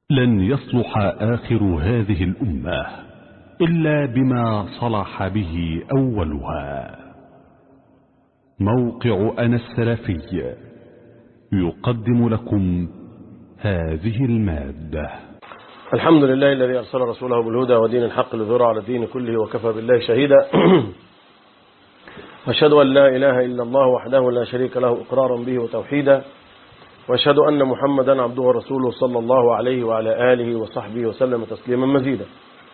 لن يصلح آخر هذه الأمة إلا بما صلح به أولها موقع أنا السلفي يقدم لكم هذه المادة الحمد لله الذي أرسل رسوله بالهدى ودين الحق لذرع على الدين كله وكفى بالله شهيدا واشهد أن لا إله إلا الله وحده لا شريك له إقرارا به وتوحيدا واشهد أن محمدا عبده ورسوله صلى الله عليه وعلى آله وصحبه وسلم تسليما مزيدا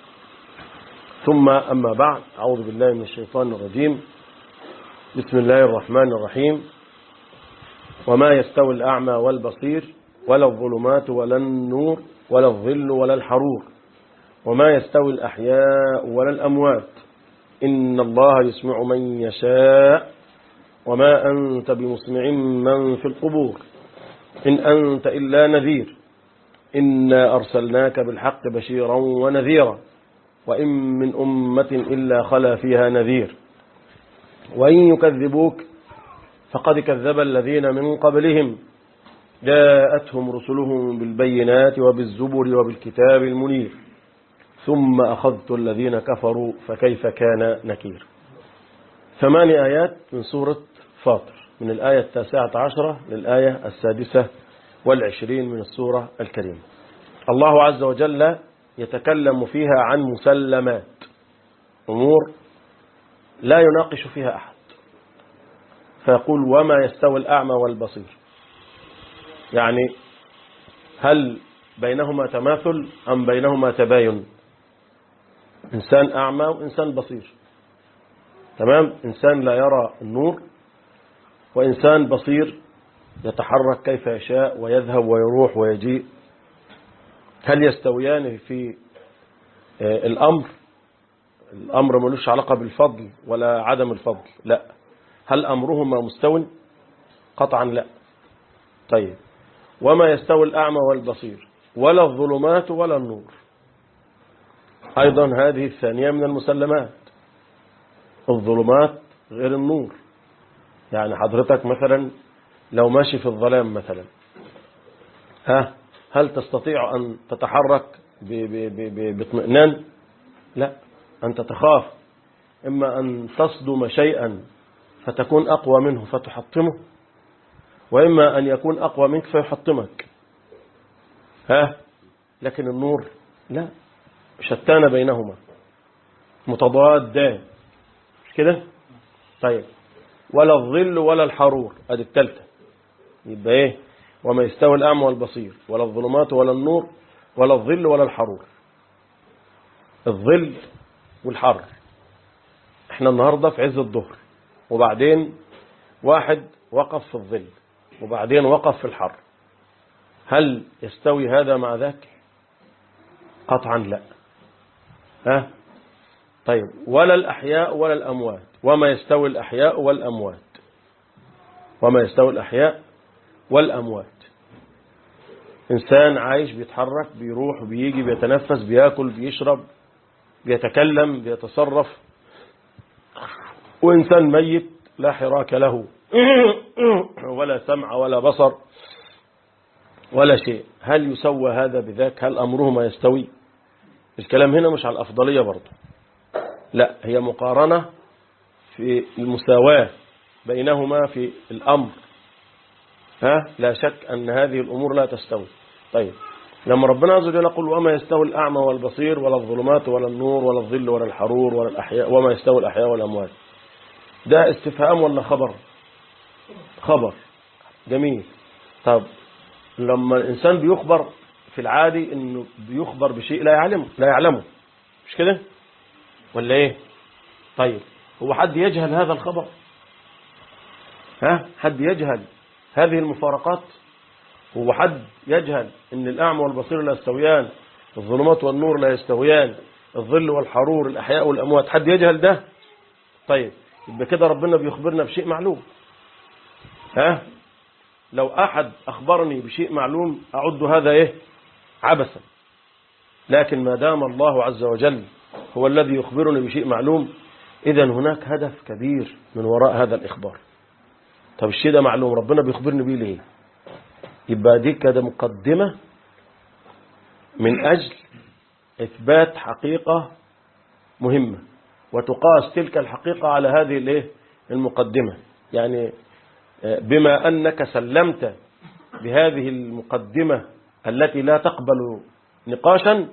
ثم أما بعد أعوذ بالله من الشيطان الرجيم بسم الله الرحمن الرحيم وما يستوي الأعمى والبصير ولا الظلمات ولا النور ولا الظل ولا الحرور وما يستوي الأحياء ولا الأموات إن الله يسمع من يشاء وما أنت بمسمع من في القبور إن أنت إلا نذير إنا أرسلناك بالحق بشيرا ونذيرا وإن من أمة إلا خلا فيها نذير وإن يكذبوك فقد كذب الذين من قبلهم جاءتهم رسلهم بالبينات وبالزبر وبالكتاب المنير ثم أخذت الذين كفروا فكيف كان نكير ثماني آيات من سورة فاطر من الآية التاسعة عشرة للآية السادسة والعشرين من السورة الكريمة الله عز وجل يتكلم فيها عن مسلمات أمور لا يناقش فيها أحد فيقول وما يستوي الأعمى والبصير يعني هل بينهما تماثل أم بينهما تباين إنسان أعمى وإنسان بصير تمام إنسان لا يرى النور وإنسان بصير يتحرك كيف يشاء ويذهب ويروح ويجيء هل يستويان في الأمر الأمر ملوش علاقة بالفضل ولا عدم الفضل لا هل أمرهما مستو قطعا لا طيب وما يستوي الأعمى والبصير ولا الظلمات ولا النور أيضا هذه الثانية من المسلمات الظلمات غير النور يعني حضرتك مثلا لو ماشي في الظلام مثلا ها هل تستطيع أن تتحرك باطمئنان لا أنت تخاف إما أن تصدم شيئا فتكون أقوى منه فتحطمه وإما أن يكون أقوى منك فيحطمك ها لكن النور لا شتان بينهما متضادان مش كده طيب ولا الظل ولا الحرور ادي الثالثه يبقى ايه وما يستوي الاعمى والبصير ولا الظلمات ولا النور ولا الظل ولا الحرور الظل والحر احنا النهارده في عز الظهر وبعدين واحد وقف في الظل وبعدين وقف في الحر هل يستوي هذا مع ذاك قطعا لا ها طيب ولا الأحياء ولا الأموات وما يستوي الأحياء والأموات وما يستوي الأحياء والأموات إنسان عايش بيتحرك بيروح بيجي بيتنفس بياكل بيشرب بيتكلم بيتصرف وإنسان ميت لا حراك له ولا سمع ولا بصر ولا شيء هل يسوى هذا بذاك هل أمرهما يستوي الكلام هنا مش على الأفضلية برضه لا هي مقارنة في المساواة بينهما في الأمر ها لا شك أن هذه الأمور لا تستوي طيب لما ربنا عز وجل يقول وما يستوي الأعمى والبصير ولا الظلمات ولا النور ولا الظل ولا الحرور ولا الأحياء وما يستوي الأحياء والأموات ده استفهام ولا خبر خبر جميل طب لما الإنسان بيخبر في العادي انه بيخبر بشيء لا يعلمه لا يعلمه مش كده ولا ايه طيب هو حد يجهل هذا الخبر ها حد يجهل هذه المفارقات هو حد يجهل ان الاعمى والبصير لا يستويان الظلمات والنور لا يستويان الظل والحرور الاحياء والاموات حد يجهل ده طيب يبقى كده ربنا بيخبرنا بشيء معلوم ها لو احد اخبرني بشيء معلوم اعد هذا ايه عبثا لكن ما دام الله عز وجل هو الذي يخبرني بشيء معلوم إذا هناك هدف كبير من وراء هذا الإخبار طب الشيء ده معلوم ربنا بيخبرني بيه ليه يبقى دي كده مقدمة من أجل إثبات حقيقة مهمة وتقاس تلك الحقيقة على هذه الايه المقدمة يعني بما أنك سلمت بهذه المقدمة التي لا تقبل نقاشا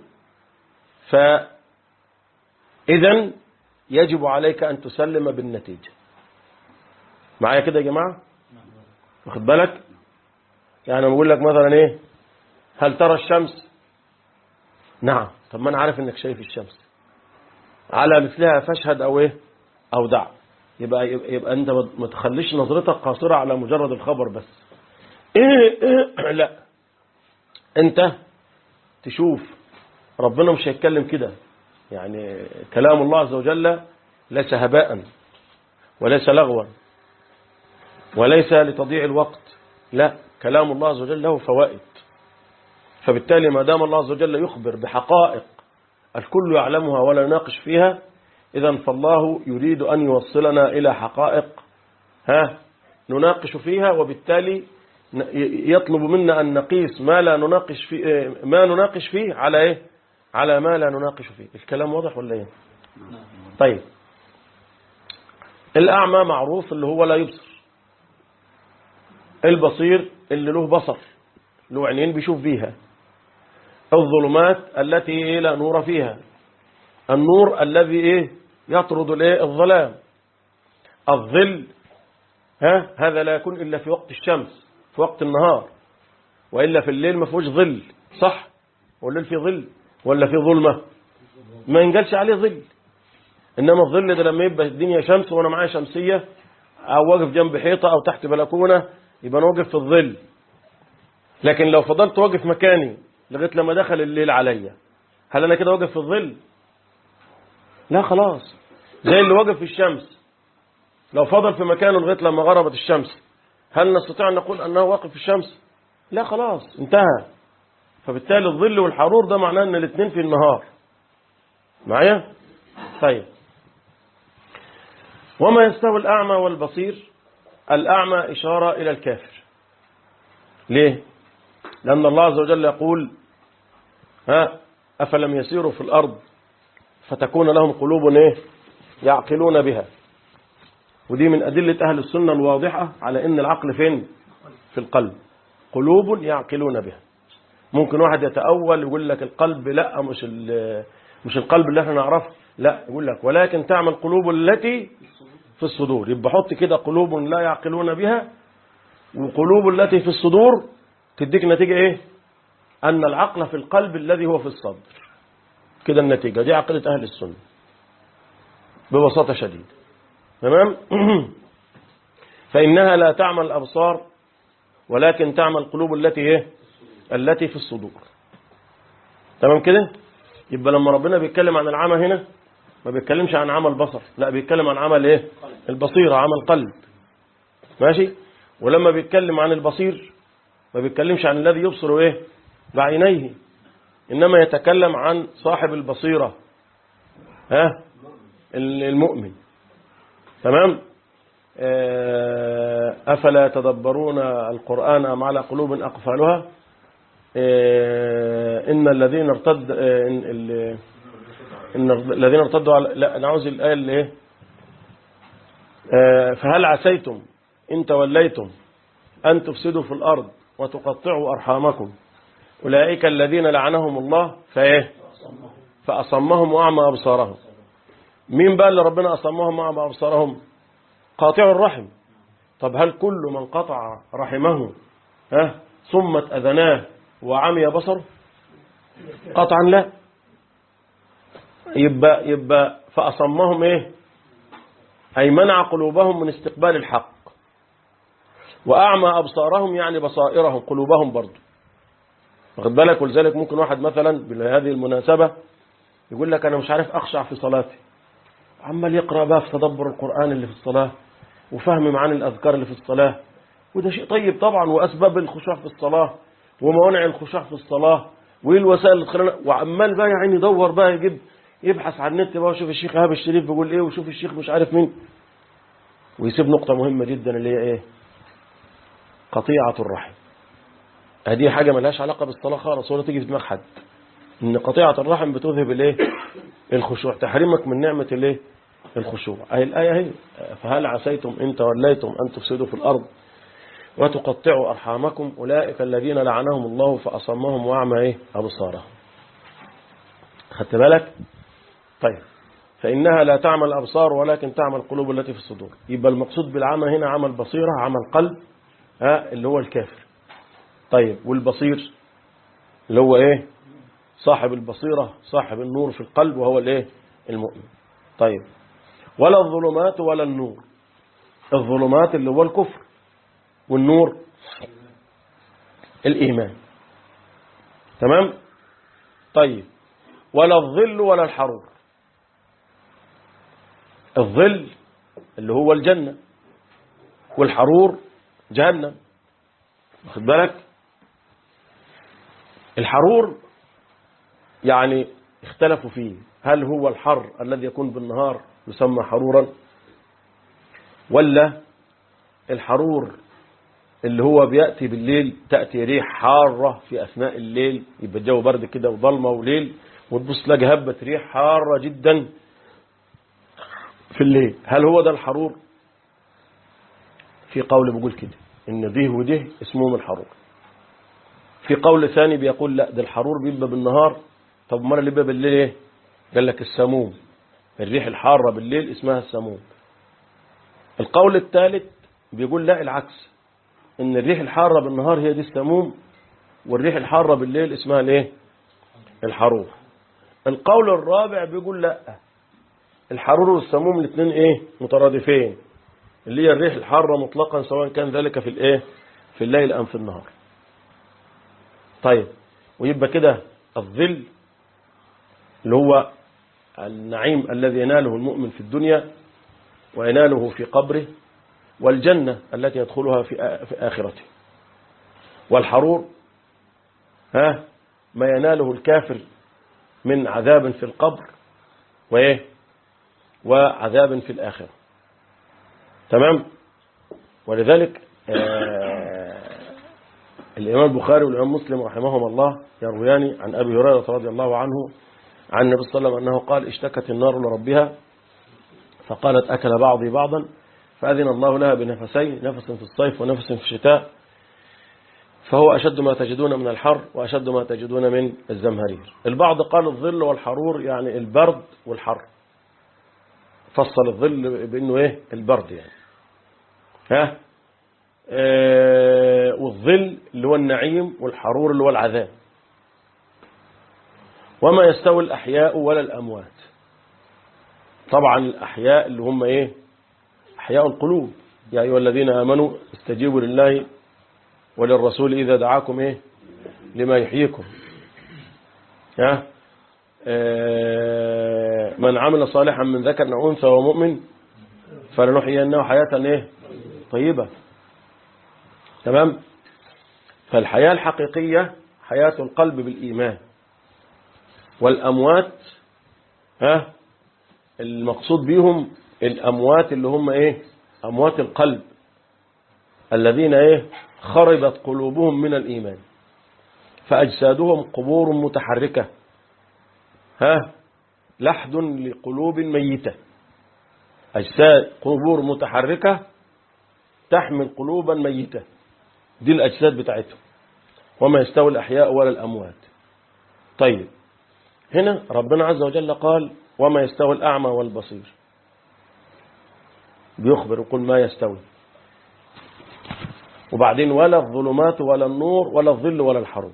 فإذا يجب عليك أن تسلم بالنتيجة معايا كده يا جماعة واخد بالك يعني بقول لك مثلا ايه هل ترى الشمس نعم طب ما انا عارف انك شايف الشمس على مثلها فاشهد او ايه او دع يبقى يبقى انت ما تخليش نظرتك قاصره على مجرد الخبر بس إيه إيه لا انت تشوف ربنا مش هيتكلم كده يعني كلام الله عز وجل ليس هباء وليس لغوا وليس لتضييع الوقت لا كلام الله عز وجل له فوائد فبالتالي ما دام الله عز وجل يخبر بحقائق الكل يعلمها ولا يناقش فيها إذا فالله يريد أن يوصلنا إلى حقائق ها نناقش فيها وبالتالي يطلب منا أن نقيس ما لا نناقش فيه ما نناقش فيه على إيه على ما لا نناقش فيه الكلام واضح ولا إيه طيب الأعمى معروف اللي هو لا يبصر البصير اللي له بصر له عينين بيشوف بيها الظلمات التي لا نور فيها النور الذي ايه يطرد الايه الظلام الظل ها هذا لا يكون الا في وقت الشمس في وقت النهار والا في الليل ما فيهوش ظل صح والليل في ظل ولا في ظلمه ما ينجلش عليه ظل انما الظل ده لما يبقى الدنيا شمس وانا معايا شمسيه او واقف جنب حيطه او تحت بلكونه يبقى انا واقف في الظل لكن لو فضلت واقف مكاني لغايه لما دخل الليل عليا هل انا كده واقف في الظل لا خلاص زي اللي واقف في الشمس لو فضل في مكانه لغايه لما غربت الشمس هل نستطيع ان نقول انه واقف في الشمس لا خلاص انتهى فبالتالي الظل والحرور ده معناه ان الاثنين في النهار معايا طيب وما يستوي الاعمى والبصير الاعمى اشاره الى الكافر ليه لان الله عز وجل يقول ها افلم يسيروا في الارض فتكون لهم قلوب ايه يعقلون بها ودي من أدلة أهل السنة الواضحة على أن العقل فين في القلب قلوب يعقلون بها ممكن واحد يتأول يقول لك القلب لا مش مش القلب اللي احنا نعرفه لا يقول لك ولكن تعمل قلوب التي في الصدور يبقى حط كده قلوب لا يعقلون بها وقلوب التي في الصدور تديك نتيجة ايه أن العقل في القلب الذي هو في الصدر كده النتيجة دي عقيدة أهل السنة ببساطة شديدة تمام فإنها لا تعمل الأبصار ولكن تعمل القلوب التي ايه التي في الصدور تمام كده يبقى لما ربنا بيتكلم عن العمى هنا ما بيتكلمش عن عمل بصر لا بيتكلم عن عمل ايه البصيرة عمل قلب ماشي ولما بيتكلم عن البصير ما بيتكلمش عن الذي يبصر ايه بعينيه إنما يتكلم عن صاحب البصيرة ها المؤمن تمام أفلا يتدبرون القرآن أم على قلوب أقفالها إن الذين ارتد إن, إن الذين ارتدوا على لا نعوذ الآية اللي إيه فهل عسيتم إن توليتم أن تفسدوا في الأرض وتقطعوا أرحامكم أولئك الذين لعنهم الله فإيه فأصمهم وأعمى أبصارهم مين بقى اللي ربنا أصمهم وأعمى أبصارهم قاطع الرحم طب هل كل من قطع رحمه ها صمت أذناه وعمي بصره قطعا لا يبقى, يبقى فأصمهم إيه أي منع قلوبهم من استقبال الحق وأعمى أبصارهم يعني بصائرهم قلوبهم برضو واخد بالك ولذلك ممكن واحد مثلا بهذه المناسبة يقول لك أنا مش عارف أخشع في صلاتي عمال يقرأ بقى في تدبر القرآن اللي في الصلاة وفهم معاني الأذكار اللي في الصلاة وده شيء طيب طبعا وأسباب الخشوع في الصلاة وموانع الخشوع في الصلاة وإيه الوسائل اللي تخلينا وعمال بقى يعني يدور بقى يجيب يبحث عن النت بقى ويشوف الشيخ هاب الشريف بيقول إيه ويشوف الشيخ مش عارف مين ويسيب نقطة مهمة جدا اللي هي إيه قطيعة الرحم هذه حاجة ملهاش علاقة بالصلاة خالص ولا تيجي في دماغ حد ان قطيعة الرحم بتذهب الايه الخشوع تحرمك من نعمة الايه الخشوع اي الآية هي فهل عسيتم ان توليتم ان تفسدوا في الارض وتقطعوا ارحامكم اولئك الذين لعنهم الله فاصمهم واعمى ايه ابصارهم خدت بالك طيب فإنها لا تعمل الأبصار ولكن تعمل القلوب التي في الصدور يبقى المقصود بالعمى هنا عمل بصيرة عمل قلب ها اللي هو الكافر طيب والبصير اللي هو ايه صاحب البصيرة صاحب النور في القلب وهو الايه المؤمن طيب ولا الظلمات ولا النور الظلمات اللي هو الكفر والنور الإيمان تمام طيب ولا الظل ولا الحرور الظل اللي هو الجنة والحرور جهنم واخد بالك الحرور يعني اختلفوا فيه هل هو الحر الذي يكون بالنهار يسمى حرورا ولا الحرور اللي هو بيأتي بالليل تأتي ريح حارة في أثناء الليل يبقى الجو برد كده وظلمة وليل وتبص تلاقي هبة ريح حارة جدا في الليل هل هو ده الحرور في قول بيقول كده ان ده وده اسمهم الحرور في قول ثاني بيقول لا ده الحرور بيبقى بالنهار طب مرة اللي بيبقى بالليل ايه قال لك السموم الريح الحارة بالليل اسمها السموم القول الثالث بيقول لا العكس ان الريح الحارة بالنهار هي دي السموم والريح الحارة بالليل اسمها الايه الحرور القول الرابع بيقول لا الحرور والسموم الاثنين ايه مترادفين اللي هي الريح الحارة مطلقا سواء كان ذلك في الايه في الليل ام في النهار طيب ويبقى كده الظل اللي هو النعيم الذي يناله المؤمن في الدنيا ويناله في قبره والجنة التي يدخلها في في آخرته والحرور ها ما يناله الكافر من عذاب في القبر وإيه وعذاب في الآخرة تمام ولذلك آه الإمام البخاري والإمام مسلم رحمهما الله يرويان عن أبي هريرة رضي الله عنه عن النبي صلى الله عليه وسلم أنه قال اشتكت النار لربها فقالت أكل بعضي بعضا فأذن الله لها بنفسين نفس في الصيف ونفس في الشتاء فهو أشد ما تجدون من الحر وأشد ما تجدون من الزمهرير البعض قال الظل والحرور يعني البرد والحر فصل الظل بأنه إيه البرد يعني ها آه والظل اللي هو النعيم والحرور اللي هو العذاب وما يستوي الأحياء ولا الأموات طبعا الأحياء اللي هم إيه أحياء القلوب يا أيها الذين آمنوا استجيبوا لله وللرسول إذا دعاكم إيه لما يحييكم ها آه من عمل صالحا من ذكر أو أنثى ومؤمن فلنحيينه حياة إيه طيبة تمام فالحياة الحقيقية حياة القلب بالإيمان والأموات ها المقصود بهم الأموات اللي هم إيه أموات القلب الذين إيه خربت قلوبهم من الإيمان فأجسادهم قبور متحركة ها لحد لقلوب ميتة أجساد قبور متحركة تحمل قلوبا ميتة دي الأجساد بتاعتهم وما يستوي الأحياء ولا الأموات طيب هنا ربنا عز وجل قال وما يستوي الأعمى والبصير بيخبر يقول ما يستوي وبعدين ولا الظلمات ولا النور ولا الظل ولا الحرور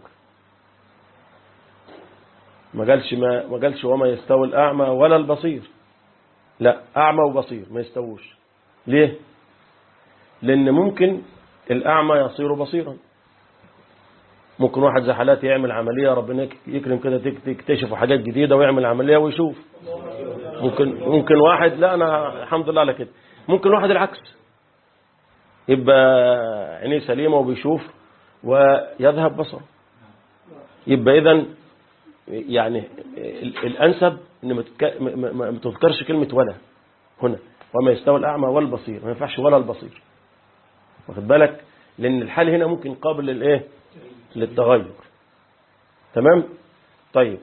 ما قالش ما ما قالش وما يستوي الأعمى ولا البصير لا أعمى وبصير ما يستووش ليه لأن ممكن الأعمى يصير بصيرا ممكن واحد زي حالاتي يعمل عملية ربنا يكرم كده تكتشف حاجات جديدة ويعمل عملية ويشوف ممكن ممكن واحد لا أنا الحمد لله على كده ممكن واحد العكس يبقى عينيه سليمة وبيشوف ويذهب بصره يبقى إذا يعني الأنسب إن ما تذكرش كلمة ولا هنا وما يستوي الأعمى والبصير ما ينفعش ولا البصير واخد بالك لأن الحال هنا ممكن قابل للإيه للتغير تمام طيب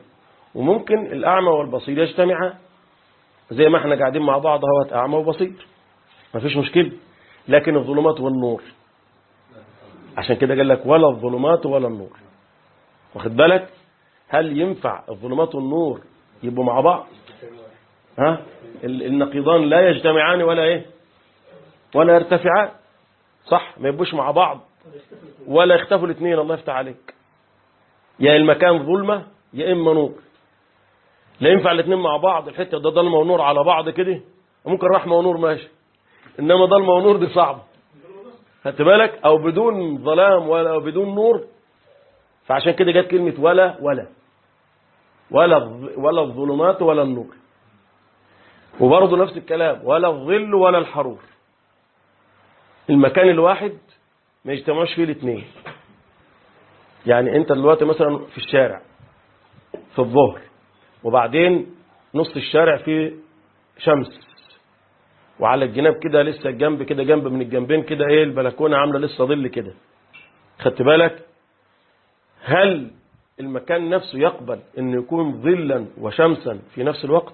وممكن الأعمى والبصير يجتمعان زي ما احنا قاعدين مع بعض اهوت أعمى وبصير مفيش مشكلة لكن الظلمات والنور عشان كده قال لك ولا الظلمات ولا النور واخد بالك هل ينفع الظلمات والنور يبقوا مع بعض ها ال- النقيضان لا يجتمعان ولا ايه ولا يرتفعان صح ما يبقوش مع بعض ولا يختفوا الاثنين الله يفتح عليك يا المكان ظلمة يا إما نور لا ينفع الاثنين مع بعض الحتة ده ضلمة ونور على بعض كده ممكن رحمة ونور ماشي إنما ضلمة ونور دي صعبة خدت بالك أو بدون ظلام ولا أو بدون نور فعشان كده جت كلمة ولا ولا ولا الظ- ولا الظلمات ولا النور وبرضه نفس الكلام ولا الظل ولا الحرور المكان الواحد ما يجتمعوش فيه الاثنين يعني انت دلوقتي مثلا في الشارع في الظهر وبعدين نص الشارع فيه شمس وعلى الجناب كده لسه الجنب كده جنب من الجنبين كده ايه البلكونه عامله لسه ظل كده خدت بالك هل المكان نفسه يقبل انه يكون ظلا وشمسا في نفس الوقت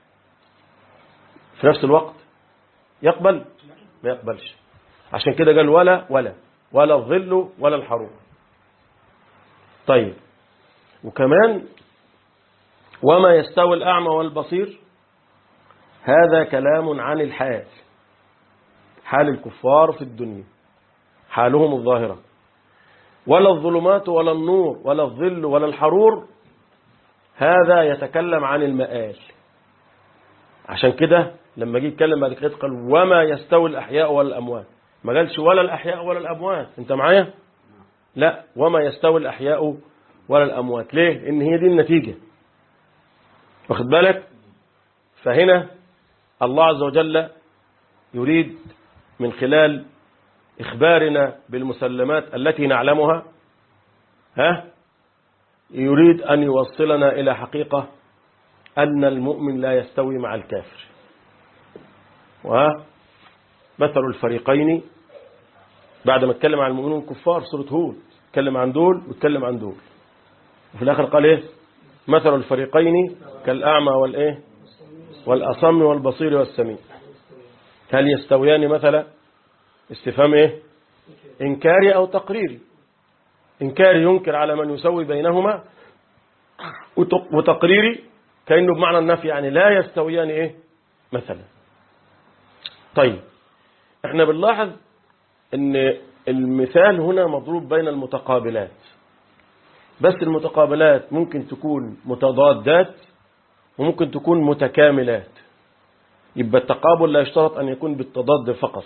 في نفس الوقت يقبل ما يقبلش عشان كده قال ولا ولا ولا الظل ولا الحرور طيب وكمان وما يستوي الأعمى والبصير هذا كلام عن الحال حال الكفار في الدنيا حالهم الظاهرة ولا الظلمات ولا النور ولا الظل ولا الحرور هذا يتكلم عن المآل عشان كده لما جه يتكلم بعد كده قال وما يستوي الأحياء ولا الأموات ما قالش ولا الأحياء ولا الأموات انت معايا لا وما يستوي الأحياء ولا الأموات ليه إن هي دي النتيجة واخد بالك فهنا الله عز وجل يريد من خلال إخبارنا بالمسلمات التي نعلمها ها يريد أن يوصلنا إلى حقيقة أن المؤمن لا يستوي مع الكافر ومثل الفريقين بعد ما اتكلم عن المؤمنين الكفار سورة هود اتكلم عن دول واتكلم عن دول وفي الآخر قال إيه مثل الفريقين كالأعمى والإيه والأصم والبصير والسميع هل يستويان مثلا استفهام إيه إنكاري أو تقريري إنكاري ينكر على من يسوي بينهما وتق- وتقريري كأنه بمعنى النفي يعني لا يستويان إيه مثلا طيب احنا بنلاحظ ان المثال هنا مضروب بين المتقابلات بس المتقابلات ممكن تكون متضادات وممكن تكون متكاملات يبقى التقابل لا يشترط أن يكون بالتضاد فقط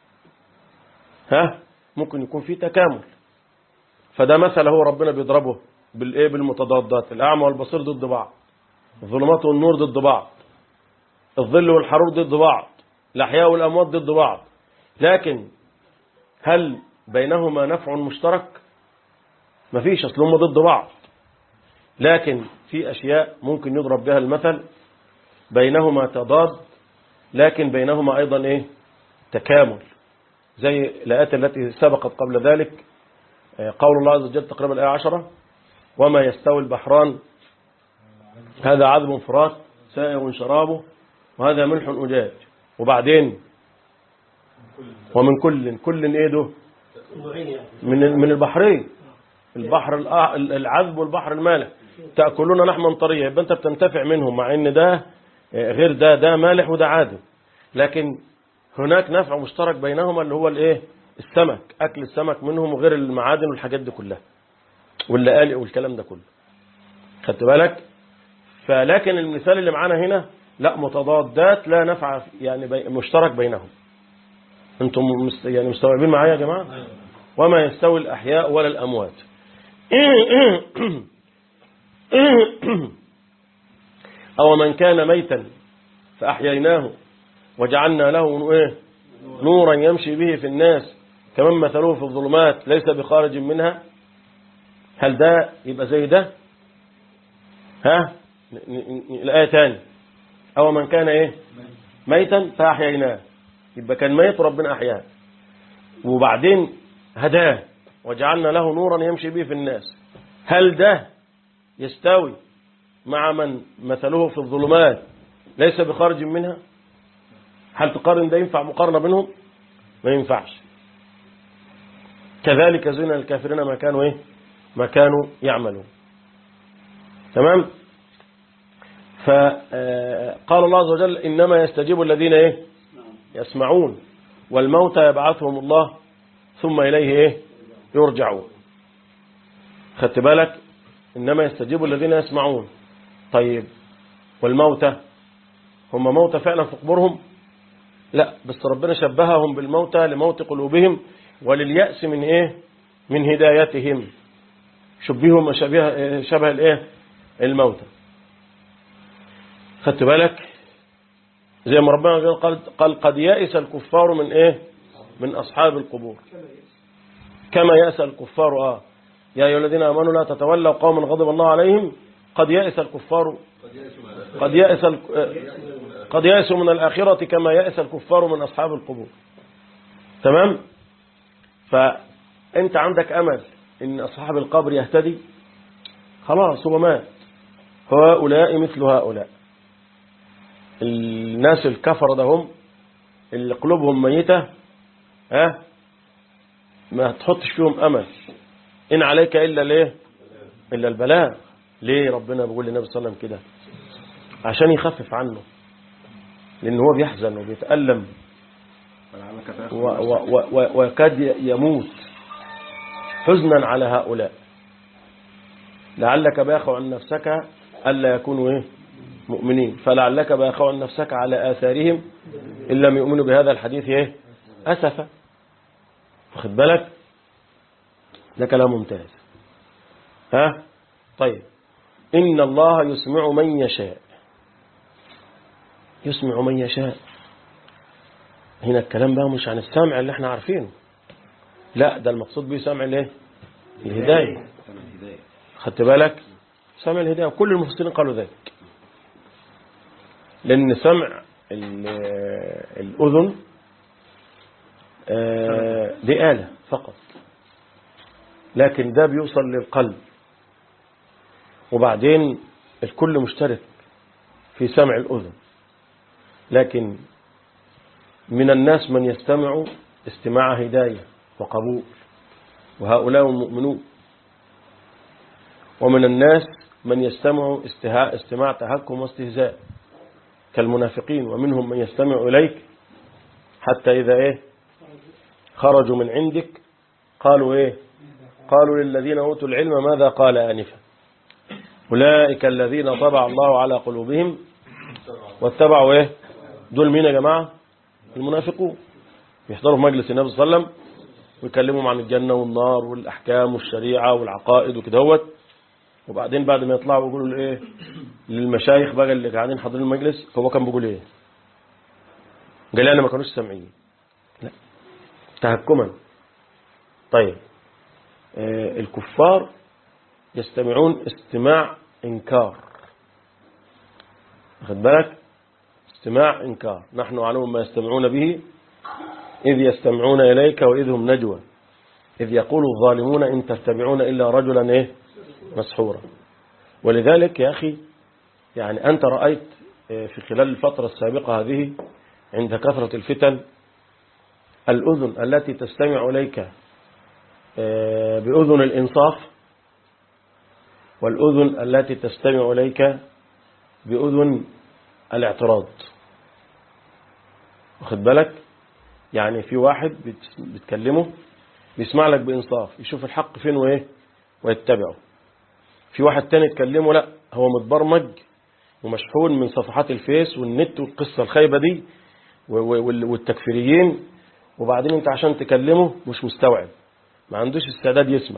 ها ممكن يكون فيه تكامل فده مثل هو ربنا بيضربه بالايه بالمتضادات الأعمى والبصير ضد بعض الظلمات والنور ضد بعض الظل والحرور ضد بعض الأحياء والأموات ضد بعض لكن هل بينهما نفع مشترك مفيش أصل هم ضد بعض لكن في أشياء ممكن يضرب بها المثل بينهما تضاد لكن بينهما أيضا إيه تكامل زي الآيات التي سبقت قبل ذلك آه، قول الله عز وجل تقريبا الآية عشرة وما يستوي البحران هذا عذب فرات سائغ شرابه وهذا ملح أجاج وبعدين ومن كل كل ايه ده من من البحرين البحر الأع- العذب والبحر المالح تأكلون لحما طريا يبقى انت بتنتفع منهم مع ان ده غير ده ده مالح وده عادي لكن هناك نفع مشترك بينهما اللي هو الايه السمك اكل السمك منهم وغير المعادن والحاجات دي كلها واللقالق والكلام ده كله خدت بالك فلكن المثال اللي معانا هنا لا متضادات لا نفع يعني بي مشترك بينهم انتم مست- يعني مستوعبين معايا يا جماعه وما يستوي الاحياء ولا الاموات او من كان ميتا فاحييناه وجعلنا له ايه نورا يمشي به في الناس كمن مثلوه في الظلمات ليس بخارج منها هل ده يبقى زي ده ها ن- ن- ن- الآية تاني أو من كان إيه ميتا فأحييناه يبقى كان ميت وربنا أحياه وبعدين هداه وجعلنا له نورا يمشي به في الناس هل ده يستوي مع من مثله في الظلمات ليس بخارج منها هل تقارن ده ينفع مقارنة بينهم ما ينفعش كذلك زين الكافرين ما كانوا ايه ما كانوا يعملون تمام فقال الله عز وجل إنما يستجيب الذين ايه يسمعون والموتى يبعثهم الله ثم إليه ايه يرجعون خدت بالك إنما يستجيب الذين يسمعون طيب والموتى هم موتى فعلا في قبورهم لا بس ربنا شبههم بالموتى لموت قلوبهم ولليأس من ايه من هدايتهم شبههم شبه شبه الايه الموتى خدت بالك زي ما ربنا قال قال قد يأس الكفار من ايه من اصحاب القبور كما يأس الكفار اه يا ايها الذين امنوا لا تتولوا قوما غضب الله عليهم قد يأس الكفار قد يأس قد يأسوا من الآخرة كما يأس الكفار من أصحاب القبور تمام فأنت عندك أمل إن أصحاب القبر يهتدي خلاص هو مات هؤلاء مثل هؤلاء الناس الكفر ده هم اللي قلوبهم ميتة ها ما تحطش فيهم أمل إن عليك إلا ليه إلا البلاء ليه ربنا بيقول للنبي صلى الله عليه وسلم كده عشان يخفف عنه لأن هو بيحزن وبيتألم ويكاد يموت حزنا على هؤلاء لعلك باخع عن نفسك ألا يكونوا إيه مؤمنين فلعلك باخع عن نفسك على آثارهم إن لم يؤمنوا بهذا الحديث إيه أسفا واخد بالك ده كلام ممتاز ها طيب إن الله يسمع من يشاء يسمع من يشاء هنا الكلام بقى مش عن السمع اللي احنا عارفينه لا ده المقصود به سمع الايه الهداية خدت بالك سمع الهداية كل المفسرين قالوا ذلك لأن سمع الأذن دي آلة فقط لكن ده بيوصل للقلب وبعدين الكل مشترك في سمع الأذن لكن من الناس من يستمع استماع هداية وقبول وهؤلاء المؤمنون ومن الناس من يستمع استماع تهكم واستهزاء كالمنافقين ومنهم من يستمع إليك حتى إذا إيه خرجوا من عندك قالوا إيه قالوا للذين أوتوا العلم ماذا قال آنفا أولئك الذين طبع الله على قلوبهم واتبعوا إيه دول مين يا جماعة المنافقون يحضروا في مجلس النبي صلى الله عليه وسلم ويكلموا عن الجنة والنار والأحكام والشريعة والعقائد وكده هوت وبعدين بعد ما يطلعوا يقولوا ايه للمشايخ بقى اللي قاعدين حاضرين المجلس هو كان بيقول ايه قال انا ما كانوش سامعين لا تهكما طيب آه الكفار يستمعون استماع انكار واخد بالك استماع انكار نحن علوم ما يستمعون به إذ يستمعون إليك وإذ هم نجوى إذ يقول الظالمون إن تتبعون إلا رجلا إيه مسحورا ولذلك يا أخي يعني أنت رأيت في خلال الفترة السابقة هذه عند كثرة الفتن الأذن التي تستمع إليك بأذن الإنصاف والأذن التي تستمع إليك بأذن الاعتراض واخد بالك يعني في واحد بتكلمه بيسمع لك بإنصاف يشوف الحق فين وإيه ويتبعه في واحد تاني تكلمه لا هو متبرمج ومشحون من صفحات الفيس والنت والقصة الخايبة دي والتكفيريين وبعدين انت عشان تكلمه مش مستوعب ما عندوش استعداد يسمع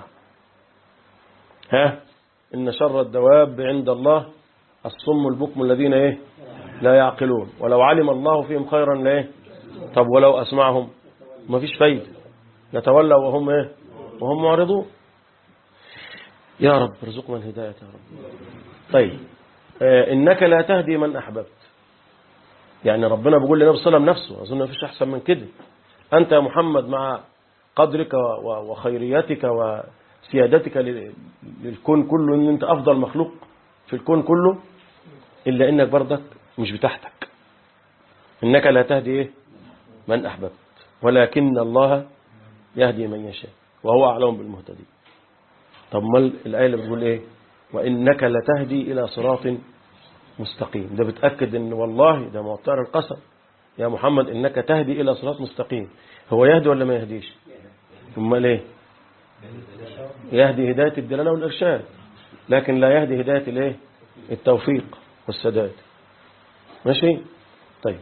ها إن شر الدواب عند الله الصم البكم الذين ايه لا يعقلون ولو علم الله فيهم خيرا لايه طب ولو أسمعهم ما فيش فايدة يتولوا وهم ايه وهم معرضون يا رب ارزقنا الهداية يا رب طيب آه إنك لا تهدي من أحببت يعني ربنا بيقول لنبي صلى الله عليه وسلم نفسه أظن ما فيش أحسن من كده أنت يا محمد مع قدرك وخيريتك وسيادتك للكون كله أن أنت أفضل مخلوق في الكون كله إلا إنك برضك مش بتاعتك إنك لا تهدي إيه؟ من أحببت ولكن الله يهدي من يشاء وهو أعلم بالمهتدين طب ما الآية اللي بتقول إيه وإنك لتهدي إلى صراط مستقيم ده بتأكد إن والله ده معطر القسم يا محمد إنك تهدي إلى صراط مستقيم هو يهدي ولا ما يهديش ثم ليه يهدي هداية الدلالة والإرشاد لكن لا يهدي هداية الايه التوفيق والسداد ماشي طيب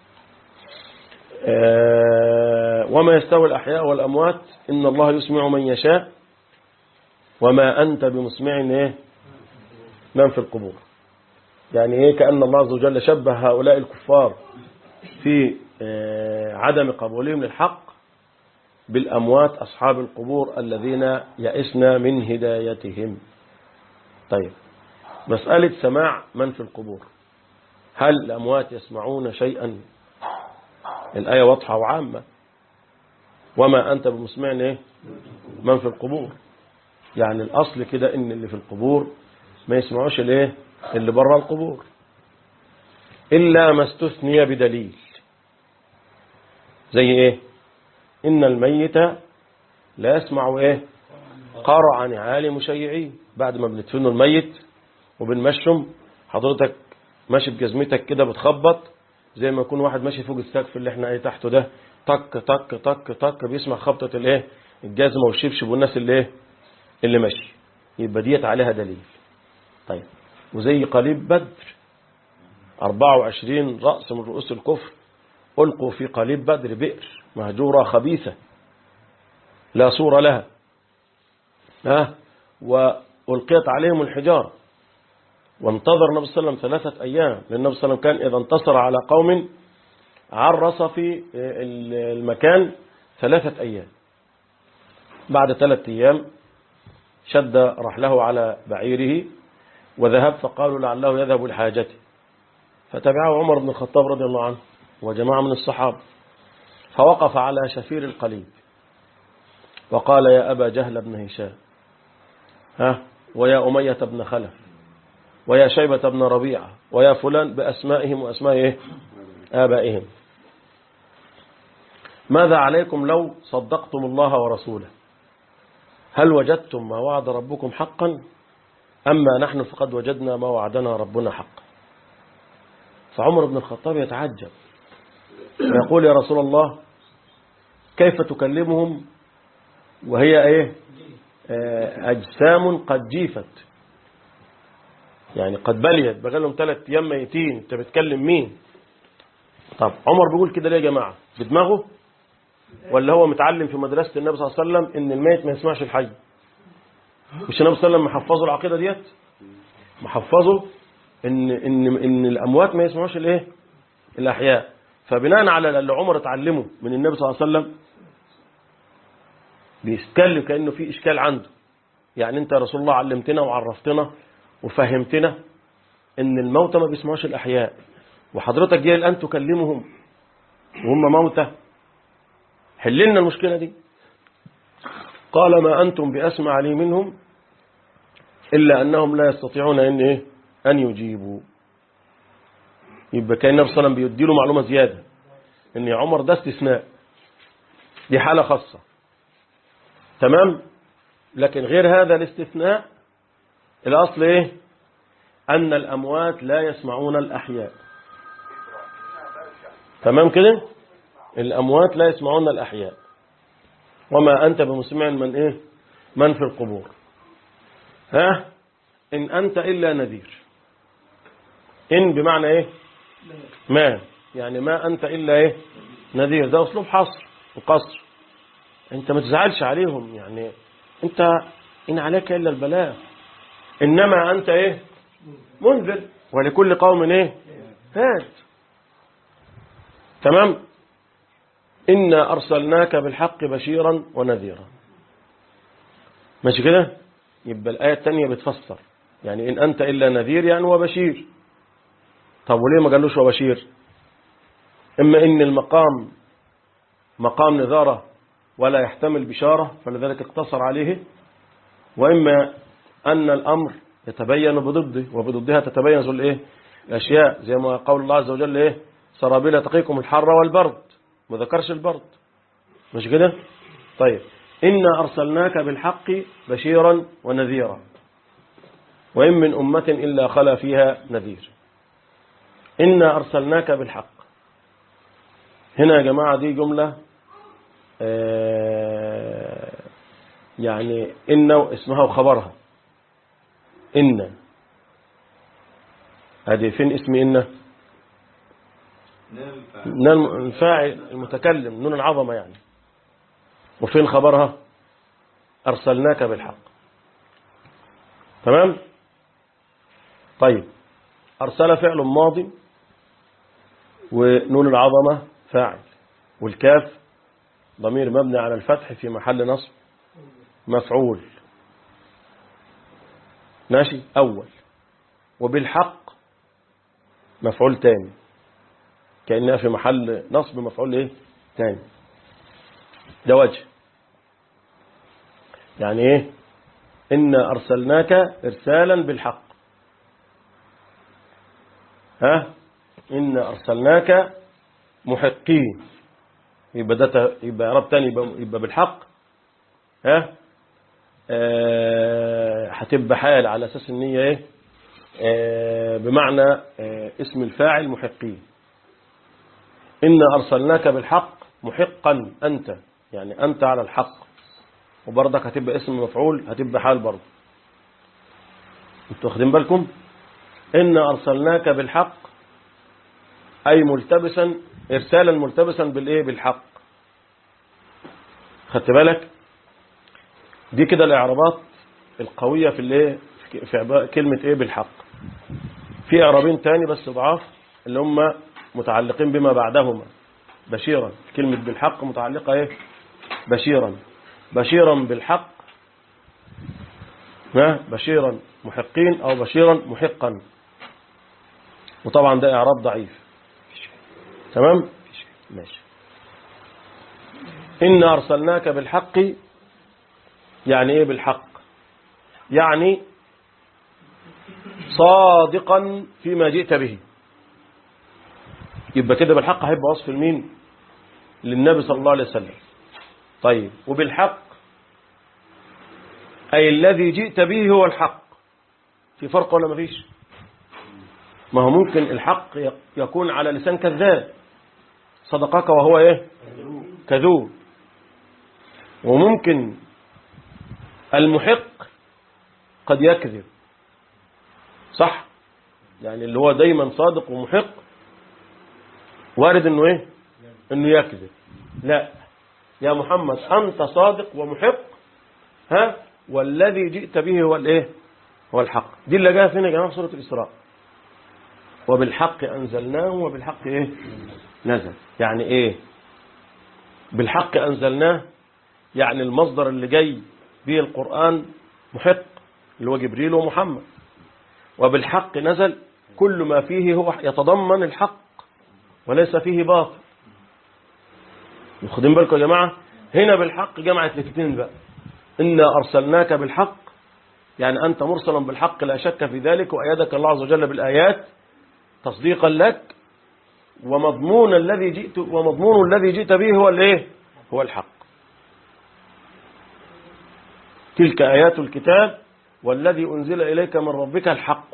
آه وما يستوي الأحياء والأموات إن الله يسمع من يشاء وما أنت بمسمع إيه من في القبور يعني إيه كأن الله عز وجل شبه هؤلاء الكفار في آه عدم قبولهم للحق بالأموات أصحاب القبور الذين يئسنا من هدايتهم طيب مسألة سماع من في القبور هل الأموات يسمعون شيئا الآية واضحة وعامة وما أنت بمسمع إيه؟ من في القبور يعني الأصل كده إن اللي في القبور ما يسمعوش الايه اللي بره القبور إلا ما استثني بدليل زي إيه إن الميت لا يسمع إيه قرع نعال مشيعين بعد ما بندفنه الميت وبنمشم حضرتك ماشي بجزمتك كده بتخبط زي ما يكون واحد ماشي فوق السقف اللي احنا ايه تحته ده طك طك طك طك بيسمع خبطة الايه الجزمة والشبشب والناس اللي ايه اللي ماشي يبقى ديت عليها دليل طيب وزي قليب بدر 24 رأس من رؤوس الكفر ألقوا في قليب بدر بئر مهجورة خبيثة لا صورة لها ها وألقيت عليهم الحجارة وانتظر النبي صلى الله عليه وسلم ثلاثة أيام لأن النبي صلى الله عليه وسلم كان إذا انتصر على قوم عرس في المكان ثلاثة أيام بعد ثلاثة أيام شد رحله على بعيره وذهب فقالوا لعله يذهب لحاجته فتبعه عمر بن الخطاب رضي الله عنه وجماعة من الصحابة فوقف على شفير القليب وقال يا أبا جهل بن هشام ها ويا أمية بن خلف ويا شيبة بن ربيعة ويا فلان بأسمائهم وأسماء إيه؟ آبائهم ماذا عليكم لو صدقتم الله ورسوله هل وجدتم ما وعد ربكم حقا أما نحن فقد وجدنا ما وعدنا ربنا حقا فعمر بن الخطاب يتعجب ويقول يا رسول الله كيف تكلمهم وهي ايه اجسام قد جيفت يعني قد بليت بقى لهم ثلاث ايام ميتين انت بتكلم مين طب عمر بيقول كده ليه يا جماعه بدماغه ولا هو متعلم في مدرسه النبي صلى الله عليه وسلم ان الميت ما يسمعش الحي مش النبي صلى الله عليه وسلم محفظه العقيده ديت محفظه ان ان ان الاموات ما يسمعوش الايه الاحياء فبناء على اللي عمر اتعلمه من النبي صلى الله عليه وسلم بيتكلم كانه في اشكال عنده يعني انت يا رسول الله علمتنا وعرفتنا وفهمتنا ان الموتى ما بيسمعوش الاحياء وحضرتك جاي الان تكلمهم وهم موتى حل لنا المشكله دي قال ما انتم باسمع لي منهم الا انهم لا يستطيعون ان ايه ان يجيبوا يبقى كان النبي صلى الله عليه وسلم بيدي له معلومه زياده ان يا عمر ده استثناء دي حاله خاصه تمام لكن غير هذا الاستثناء الأصل إيه أن الأموات لا يسمعون الأحياء تمام كده الأموات لا يسمعون الأحياء وما أنت بمسمع من إيه من في القبور ها إن أنت إلا نذير إن بمعنى إيه ما يعني ما أنت إلا إيه نذير ده أسلوب حصر وقصر انت ما تزعلش عليهم يعني انت ان عليك الا البلاغ انما انت ايه منذر ولكل قوم ايه هاد تمام انا ارسلناك بالحق بشيرا ونذيرا ماشي كده يبقى الايه الثانيه بتفسر يعني ان انت الا نذير يعني وبشير طب وليه ما قالوش وبشير اما ان المقام مقام نذاره ولا يحتمل بشارة فلذلك اقتصر عليه وإما أن الأمر يتبين بضده وبضدها تتبين الايه الاشياء زي ما قول الله عز وجل ايه سرابيل تقيكم الحر والبرد ما ذكرش البرد مش كده طيب إنا أرسلناك بالحق بشيرا ونذيرا وإن من أمة إلا خلا فيها نذير إنا أرسلناك بالحق هنا يا جماعة دي جملة آه يعني إن اسمها وخبرها إن هذه فين اسم إن نون الفاعل المتكلم نون العظمة يعني وفين خبرها أرسلناك بالحق تمام طيب أرسل فعل ماضي ونون العظمة فاعل والكاف ضمير مبني على الفتح في محل نصب مفعول ماشي أول وبالحق مفعول تاني كأنها في محل نصب مفعول ايه تاني ده وجه يعني ايه إنا أرسلناك إرسالا بالحق ها إنا أرسلناك محقين يبقى ده يبقى إعراب تاني يبقى, يبقى بالحق ها آه هتبقى حال على أساس إن هي إيه آه بمعنى آه اسم الفاعل محقين إنا أرسلناك بالحق محقا أنت يعني أنت على الحق وبرضك هتبقى اسم مفعول هتبقى حال برضه انتوا واخدين بالكم إنا أرسلناك بالحق أي ملتبسا إرسالا ملتبسا بالإيه بالحق خدت بالك دي كده الإعرابات القوية في الإيه في كلمة إيه بالحق في إعرابين تاني بس ضعاف اللي هم متعلقين بما بعدهما بشيرا كلمة بالحق متعلقة إيه بشيرا بشيرا بالحق بشيرا محقين أو بشيرا محقا وطبعا ده إعراب ضعيف تمام ماشي إن أرسلناك بالحق يعني إيه بالحق يعني صادقا فيما جئت به يبقى كده بالحق هيبقى وصف المين للنبي صلى الله عليه وسلم طيب وبالحق أي الذي جئت به هو الحق في فرق ولا مفيش ما هو ممكن الحق يكون على لسان كذاب صدقك وهو ايه كذوب وممكن المحق قد يكذب صح يعني اللي هو دايما صادق ومحق وارد انه ايه انه يكذب لا يا محمد انت صادق ومحق ها والذي جئت به هو الايه هو الحق دي اللي جاء فينا يا جماعه في سوره الاسراء وبالحق انزلناه وبالحق ايه نزل يعني ايه بالحق انزلناه يعني المصدر اللي جاي به القرآن محق اللي هو جبريل ومحمد وبالحق نزل كل ما فيه هو يتضمن الحق وليس فيه باطل واخدين بالكم يا جماعة هنا بالحق جمعت الاثنين بقى إنا أرسلناك بالحق يعني أنت مرسلا بالحق لا شك في ذلك وأيدك الله عز وجل بالآيات تصديقا لك ومضمون الذي جئت ومضمون الذي جئت به هو الايه هو الحق تلك آيات الكتاب والذي أنزل إليك من ربك الحق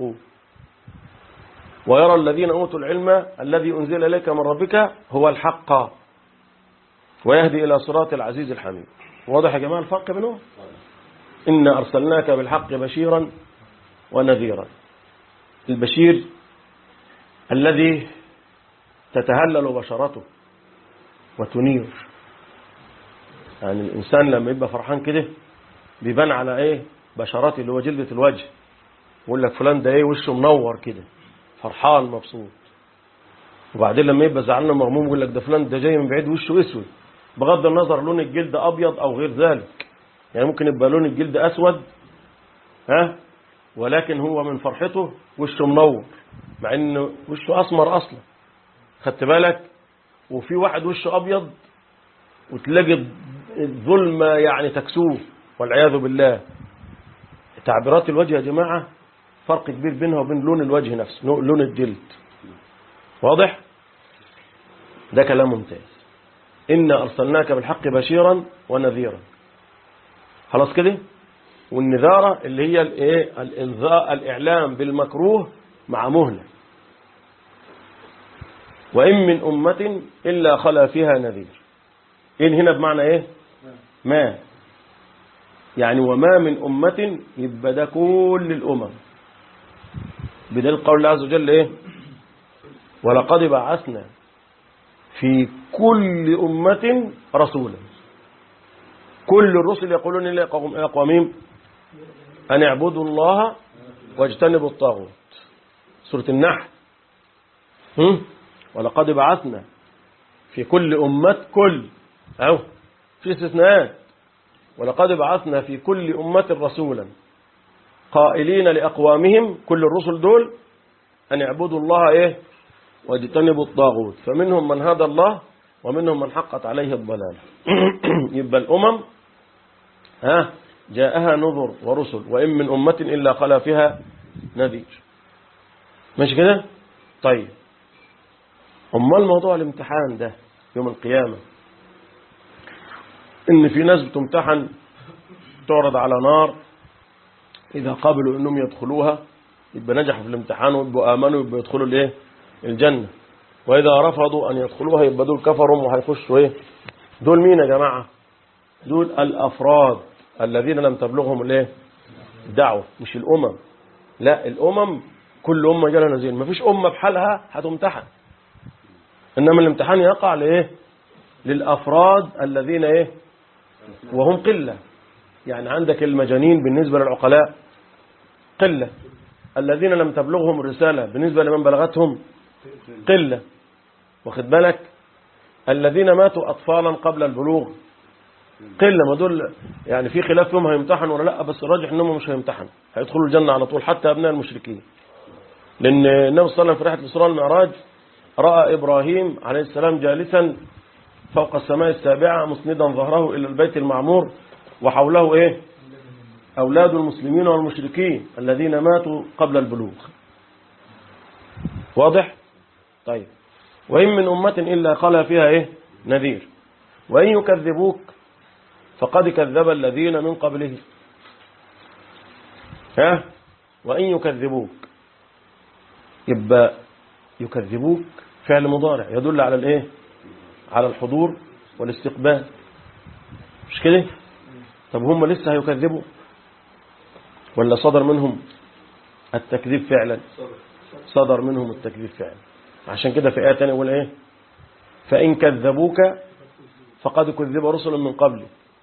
ويرى الذين أوتوا العلم الذي أنزل إليك من ربك هو الحق ويهدي إلى صراط العزيز الحميد واضح يا جماعة الفرق بينهم إنا أرسلناك بالحق بشيرا ونذيرا البشير الذي تتهلل بشرته وتنير يعني الإنسان لما يبقى فرحان كده بيبان على ايه بشرته اللي هو جلدة الوجه يقول لك فلان ده ايه وشه منور كده فرحان مبسوط وبعدين لما يبقى زعلان مغموم يقول لك ده فلان ده جاي من بعيد وشه اسود بغض النظر لون الجلد ابيض او غير ذلك يعني ممكن يبقى لون الجلد اسود ها ولكن هو من فرحته وشه منور مع انه وشه اسمر اصلا خدت بالك وفي واحد وشه ابيض وتلاقي الظلمه يعني تكسوه والعياذ بالله تعبيرات الوجه يا جماعة فرق كبير بينها وبين لون الوجه نفسه لون الجلد واضح ده كلام ممتاز إنا أرسلناك بالحق بشيرا ونذيرا خلاص كده والنذارة اللي هي الايه الانذاء الاعلام بالمكروه مع مهلة وإن من أمة إلا خلا فيها نذير إن هنا بمعنى إيه ما يعني وما من أمة يبقى ده كل الأمم بدل قول الله عز وجل إيه ولقد بعثنا في كل أمة رسولا كل الرسل يقولون إلى أقوامهم أن اعبدوا الله واجتنبوا الطاغوت سورة النحل هم؟ ولقد بعثنا في كل أمة كل أو في استثناءات ولقد بعثنا في كل أمة رسولا قائلين لأقوامهم كل الرسل دول أن اعبدوا الله إيه واجتنبوا الطاغوت فمنهم من هدى الله ومنهم من حقت عليه الضلالة يبقى الأمم ها جاءها نذر ورسل وإن من أمة إلا خلا فيها نذير مش كده طيب أمال موضوع الامتحان ده يوم القيامة إن في ناس بتمتحن تعرض على نار إذا قبلوا إنهم يدخلوها يبقى نجحوا في الامتحان ويبقوا آمنوا يبقى يدخلوا الإيه الجنة وإذا رفضوا أن يدخلوها يبقى دول كفرهم وهيخشوا إيه دول مين يا جماعة دول الأفراد الذين لم تبلغهم الايه الدعوة مش الأمم لا الأمم كل أمة جالها نزيل ما فيش أمة بحالها هتمتحن إنما الامتحان يقع لإيه للأفراد الذين إيه وهم قلة يعني عندك المجانين بالنسبة للعقلاء قلة الذين لم تبلغهم الرسالة بالنسبة لمن بلغتهم قلة واخد بالك الذين ماتوا أطفالا قبل البلوغ قلة ما دول يعني في خلاف فيهم هيمتحن ولا لا بس الراجح انهم مش هيمتحن هيدخلوا الجنة على طول حتى ابناء المشركين لان النبي صلى الله عليه وسلم في رحلة الإسراء والمعراج رأى إبراهيم عليه السلام جالسا فوق السماء السابعة مسندا ظهره إلى البيت المعمور وحوله إيه أولاد المسلمين والمشركين الذين ماتوا قبل البلوغ واضح طيب وإن من أمة إلا خلا فيها إيه نذير وإن يكذبوك فقد كذب الذين من قبله ها وإن يكذبوك يبقى يكذبوك فعل مضارع يدل على الايه على الحضور والاستقبال مش كده طب هم لسه هيكذبوا ولا صدر منهم التكذيب فعلا صدر منهم التكذيب فعلا عشان كده في آية تانية يقول ايه فإن كذبوك فقد كذب رسل من قبل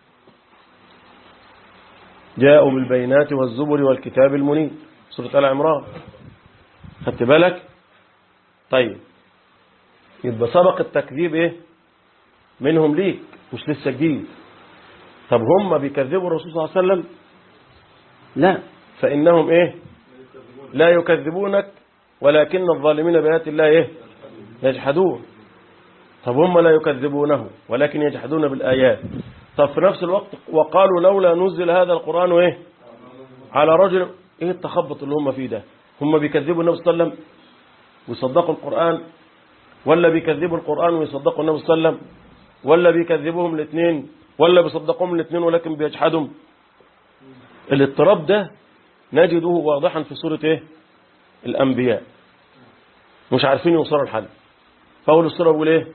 جاءوا بالبينات والزبر والكتاب المنير سورة آل عمران خدت بالك طيب يبقى سبق التكذيب ايه منهم ليك مش لسه جديد طب هم بيكذبوا الرسول صلى الله عليه وسلم لا فإنهم ايه لا يكذبونك ولكن الظالمين بآيات الله ايه يجحدون طب هم لا يكذبونه ولكن يجحدون بالآيات طب في نفس الوقت وقالوا لولا نزل هذا القرآن ايه على رجل ايه التخبط اللي هم فيه ده هم بيكذبوا النبي صلى الله عليه وسلم ويصدقوا القرآن ولا بيكذبوا القرآن ويصدقوا النبي صلى الله عليه وسلم ولا بيكذبوهم الاثنين ولا بيصدقوهم الاثنين ولكن بيجحدهم الاضطراب ده نجده واضحا في سورة ايه الأنبياء مش عارفين يوصلوا الحل فأول السورة بيقول ايه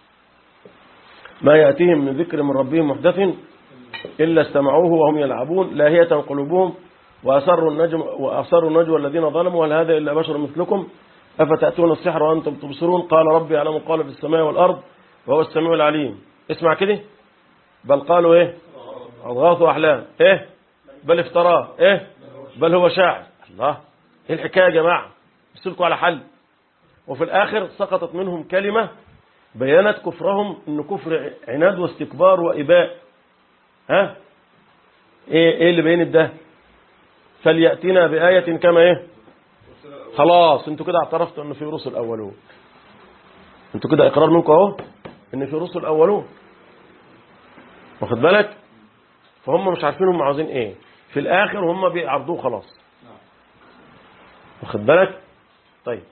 ما يأتيهم من ذكر من ربهم محدث إلا استمعوه وهم يلعبون لاهية قلوبهم وأسروا النجم وأسروا النجوى الذين ظلموا هل هذا إلا بشر مثلكم أفتأتون السحر وأنتم تبصرون قال ربي يعلم قال في السماء والأرض وهو السميع العليم اسمع كده بل قالوا ايه أضغاث أحلام ايه بل افتراه ايه بل هو شاعر الله ايه الحكاية يا جماعة بسلكوا على حل وفي الآخر سقطت منهم كلمة بيانت كفرهم ان كفر عناد واستكبار وإباء ها ايه, إيه اللي بينت ده فليأتنا بآية كما ايه خلاص انتوا كده اعترفتوا ان في رسل اولون انتوا كده اقرار منكم اهو ان في رسل اولون واخد بالك فهم مش عارفين هم عاوزين ايه في الاخر هم بيعرضوه خلاص واخد بالك طيب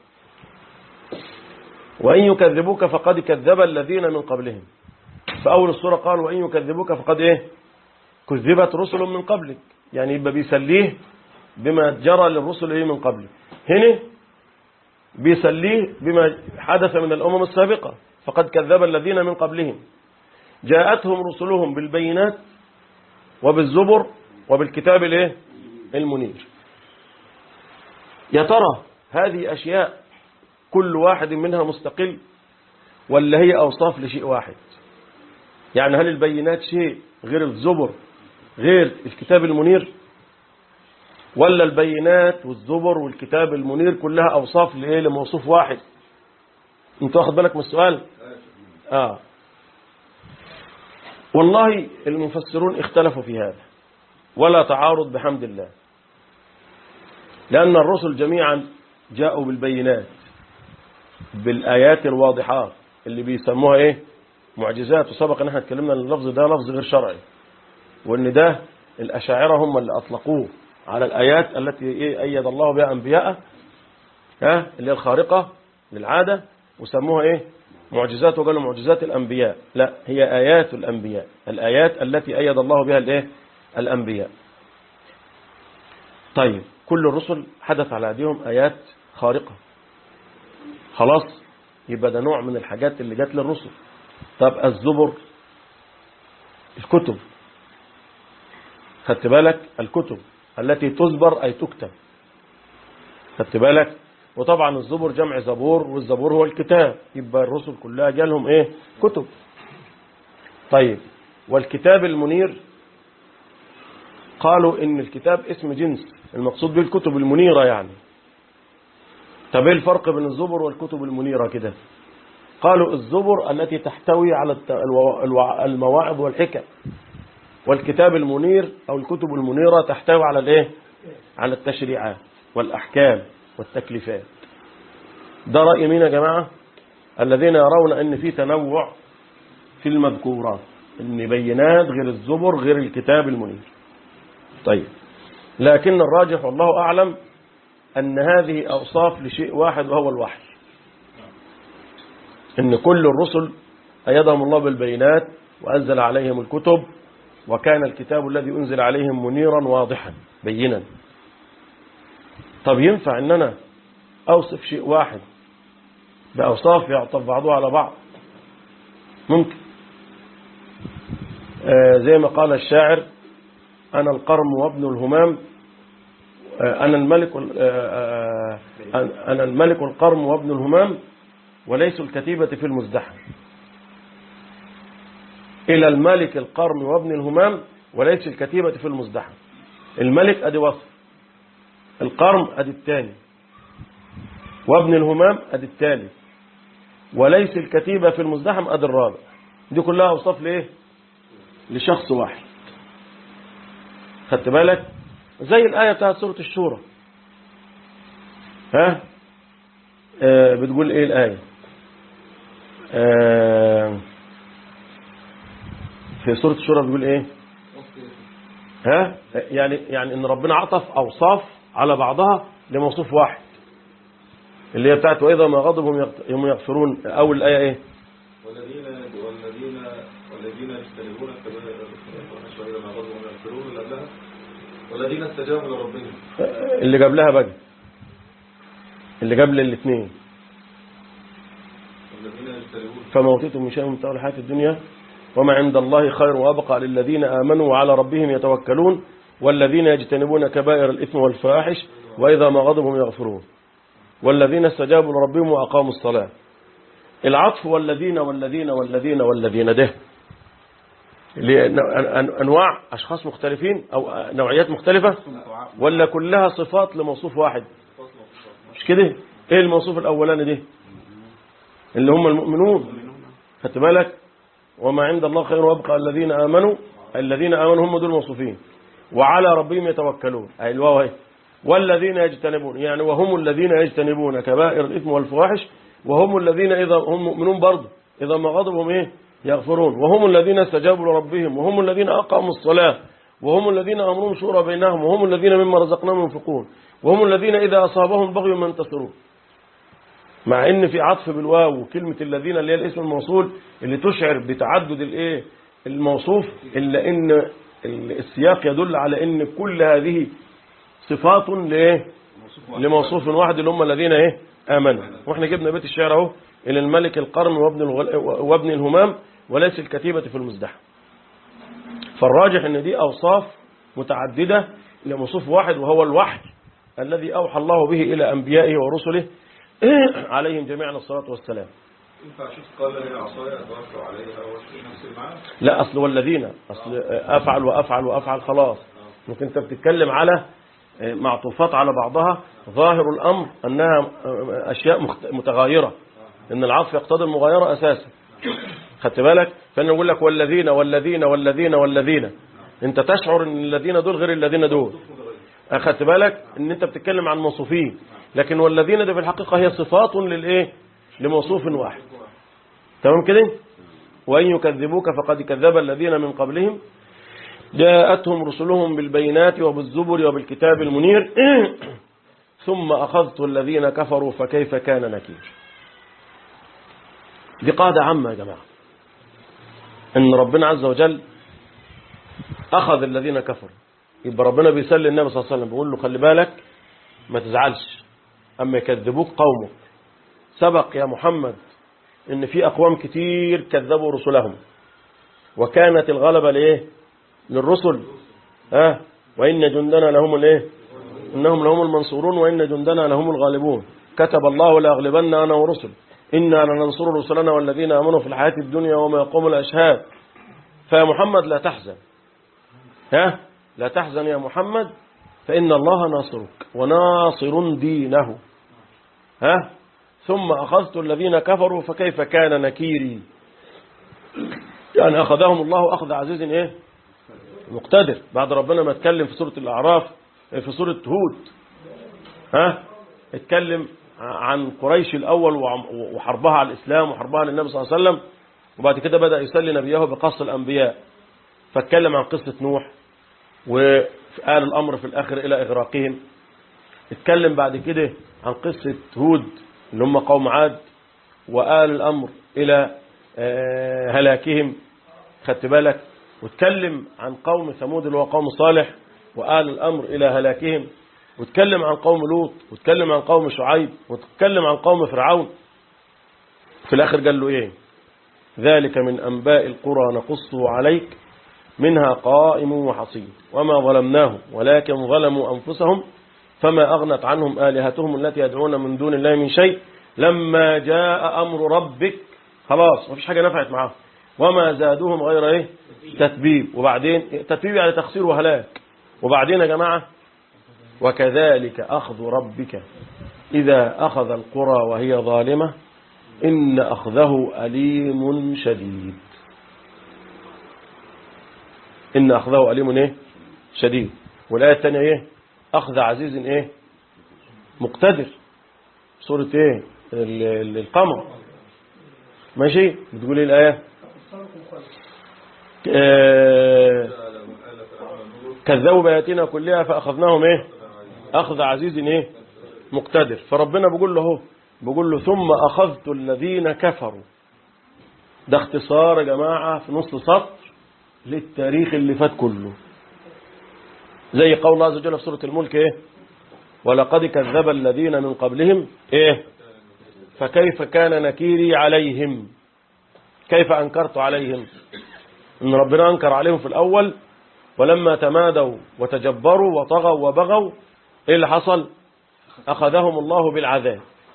وإن يكذبوك فقد كذب الذين من قبلهم فأول السورة قال وإن يكذبوك فقد إيه كذبت رسل من قبلك يعني يبقى بيسليه بما جرى للرسل إيه من قبله هنا بيسليه بما حدث من الأمم السابقة فقد كذب الذين من قبلهم جاءتهم رسلهم بالبينات وبالزبر وبالكتاب الايه المنير يا ترى هذه أشياء كل واحد منها مستقل ولا هي أوصاف لشيء واحد يعني هل البينات شيء غير الزبر غير الكتاب المنير ولا البينات والزبر والكتاب المنير كلها أوصاف لإيه لموصوف واحد انت واخد بالك من السؤال آه والله المفسرون اختلفوا في هذا ولا تعارض بحمد الله لأن الرسل جميعا جاءوا بالبينات بالآيات الواضحات اللي بيسموها ايه معجزات وسبق ان احنا اتكلمنا ان اللفظ ده لفظ غير شرعي وان ده الأشاعرة هم اللي أطلقوه على الآيات التي إيه أيد الله بها أنبياءه ها اللي هي الخارقة للعادة وسموها إيه معجزات وقالوا معجزات الأنبياء لا هي آيات الأنبياء الآيات التي أيد الله بها الإيه الأنبياء طيب كل الرسل حدث على أيديهم آيات خارقة خلاص يبقى ده نوع من الحاجات اللي جات للرسل طب الزبر الكتب خدت بالك الكتب التي تزبر أي تكتب خدت بالك وطبعا الزبر جمع زبور والزبور هو الكتاب يبقى الرسل كلها جالهم ايه كتب طيب والكتاب المنير قالوا ان الكتاب اسم جنس المقصود به الكتب المنيرة يعني طب ايه الفرق بين الزبر والكتب المنيرة كده قالوا الزبر التي تحتوي على المواعظ والحكم والكتاب المنير أو الكتب المنيرة تحتوي على الايه على التشريعات والأحكام والتكليفات ده رأي مين يا جماعة الذين يرون أن في تنوع في المذكورات ان بينات غير الزبر غير الكتاب المنير طيب لكن الراجح والله أعلم أن هذه أوصاف لشيء واحد وهو الوحي أن كل الرسل أيدهم الله بالبينات وأنزل عليهم الكتب وكان الكتاب الذي أنزل عليهم منيرا واضحا بينا طب ينفع أن أنا أوصف شيء واحد بأوصاف يعطف بعضها على بعض ممكن آه زي ما قال الشاعر أنا القرم وابن الهمام آه أنا الملك آه أنا الملك القرم وابن الهمام وليس الكتيبة في المزدحم إلى الملك القرم وابن الهمام وليس الكتيبة في المزدحم الملك أدي وصف القرم أدي الثاني وابن الهمام أدي الثالث وليس الكتيبة في المزدحم أدي الرابع دي كلها أوصاف لإيه لشخص واحد خدت بالك زي الآية بتاعت سورة الشورى ها آه بتقول إيه الآية آه في سورة الشورى بيقول ايه ها يعني يعني ان ربنا عطف اوصاف على بعضها لموصوف واحد اللي هي بتاعت واذا ما غضبهم هم يغفرون اول الايه ايه والذين والذين والذين يجتنبون الكبائر واذا ما غضبهم يغفرون اللي قبلها والذين استجابوا لربهم اللي قبلها بقى اللي قبل الاثنين والذين يجتنبون فموتتم من شيء من طول الحياة الدنيا وما عند الله خير وأبقى للذين آمنوا وعلى ربهم يتوكلون والذين يجتنبون كبائر الإثم والفواحش وإذا ما غضبهم يغفرون والذين استجابوا لربهم وأقاموا الصلاة العطف والذين والذين والذين والذين ده أنواع أشخاص مختلفين أو نوعيات مختلفة ولا كلها صفات لموصوف واحد مش كده ايه الموصوف الأولاني ده اللي هم المؤمنون خدت بالك وما عند الله خير وابقى الذين آمنوا الذين آمنوا هم دول الموصوفين وعلى ربهم يتوكلون أي الواو هي والذين يجتنبون يعني وهم الذين يجتنبون كبائر الإثم والفواحش وهم الذين إذا هم مؤمنون برضه إذا ما غضبهم إيه يغفرون وهم الذين استجابوا لربهم وهم الذين أقاموا الصلاة وهم الذين أمرهم شورى بينهم وهم الذين مما رزقناهم ينفقون وهم الذين إذا أصابهم بغي ما ينتصرون مع ان في عطف بالواو وكلمة الذين اللي هي الاسم الموصول اللي تشعر بتعدد الايه الموصوف الا ان السياق يدل على ان كل هذه صفات لايه لموصوف واحد اللي هم الذين ايه امنوا واحنا جبنا بيت الشعر اهو الى الملك القرن وابن الغل... وابن الهمام وليس الكتيبة في المزدحم فالراجح ان دي اوصاف متعددة لموصوف واحد وهو الوحي الذي اوحى الله به الى انبيائه ورسله عليهم جميعا الصلاة والسلام ينفع شوف قال لي عصايا اتوكل عليها واشكي نفس المعنى لا أصل والذين أصل أفعل وأفعل وأفعل خلاص ممكن أنت بتتكلم على معطوفات على بعضها ظاهر الأمر أنها أشياء مخت- متغايرة إن العطف يقتضي المغايرة أساسا خدت بالك فأنا نقول لك والذين والذين والذين والذين أنت تشعر أن الذين دول غير الذين دول أخدت بالك أن أنت بتتكلم عن موصوفين لكن والذين دي في الحقيقة هي صفات للإيه لموصوف واحد تمام كده وإن يكذبوك فقد كذب الذين من قبلهم جاءتهم رسلهم بالبينات وبالزبر وبالكتاب المنير ثم أخذت الذين كفروا فكيف كان نكير دي قاعدة عامة يا جماعة إن ربنا عز وجل أخذ الذين كفروا يبقى ربنا بيسلي النبي صلى الله عليه وسلم بيقول له خلي بالك ما تزعلش أما يكذبوك قومك سبق يا محمد ان في اقوام كتير كذبوا رسلهم وكانت الغلبة لايه للرسل ها وان جندنا لهم الايه انهم لهم المنصورون وان جندنا لهم الغالبون كتب الله لاغلبن انا ورسل انا لننصر رسلنا والذين امنوا في الحياة الدنيا وما يقوم الاشهاد فيا محمد لا تحزن ها لا تحزن يا محمد فان الله ناصرك وناصر دينه ها ثم أخذت الذين كفروا فكيف كان نكيري يعني أخذهم الله أخذ عزيز إيه مقتدر بعد ربنا ما اتكلم في سورة الأعراف في سورة هود ها اتكلم عن قريش الأول وعم- وحربها على الإسلام وحربها على النبي صلى الله عليه وسلم وبعد كده بدأ يسلي نبيه بقص الأنبياء فاتكلم عن قصة نوح وقال الأمر في الآخر إلى إغراقهم اتكلم بعد كده عن قصة هود اللي هم قوم عاد وآل الأمر إلى آه، هلاكهم خدت بالك واتكلم عن قوم ثمود اللي هو قوم صالح وآل الأمر إلى هلاكهم واتكلم عن قوم لوط واتكلم عن قوم شعيب واتكلم عن قوم فرعون في الآخر قال له إيه ذلك من أنباء القرى نقصه عليك منها قائم وحصيد وما ظلمناهم ولكن ظلموا أنفسهم فما أغنت عنهم آلهتهم التي يدعون من دون الله من شيء لما جاء أمر ربك خلاص مفيش حاجة نفعت معاهم وما زادوهم غير إيه تتبيب وبعدين تتبيب يعني تخسير وهلاك وبعدين يا جماعة وكذلك أخذ ربك إذا أخذ القرى وهي ظالمة إن أخذه أليم شديد إن أخذه أليم إيه شديد والآية الثانية إيه أخذ عزيز إيه مقتدر سورة إيه ال- ال- القمر ماشي بتقول إيه الآية آه، كذبوا بآياتنا كلها فأخذناهم إيه أخذ عزيز إيه مقتدر فربنا بيقول له هو بيقول له ثم أخذت الذين كفروا ده اختصار يا جماعة في نص سطر للتاريخ اللي فات كله زي قول الله عز وجل في سورة الملك ايه ولقد كذب الذين من قبلهم ايه فكيف كان نكيري عليهم كيف أنكرت عليهم إن ربنا أنكر عليهم في الأول ولما تمادوا وتجبروا وطغوا وبغوا إيه اللي حصل أخذهم الله بالعذاب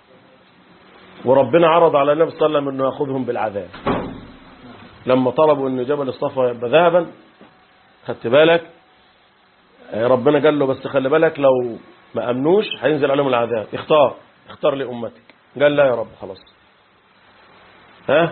وربنا عرض على النبي صلى الله عليه وسلم أنه يأخذهم بالعذاب لما طلبوا أن جبل الصفا يبقى ذهبا خدت بالك ربنا قال له بس خلي بالك لو ما أمنوش هينزل عليهم العذاب اختار اختار لأمتك قال لا يا رب خلاص ها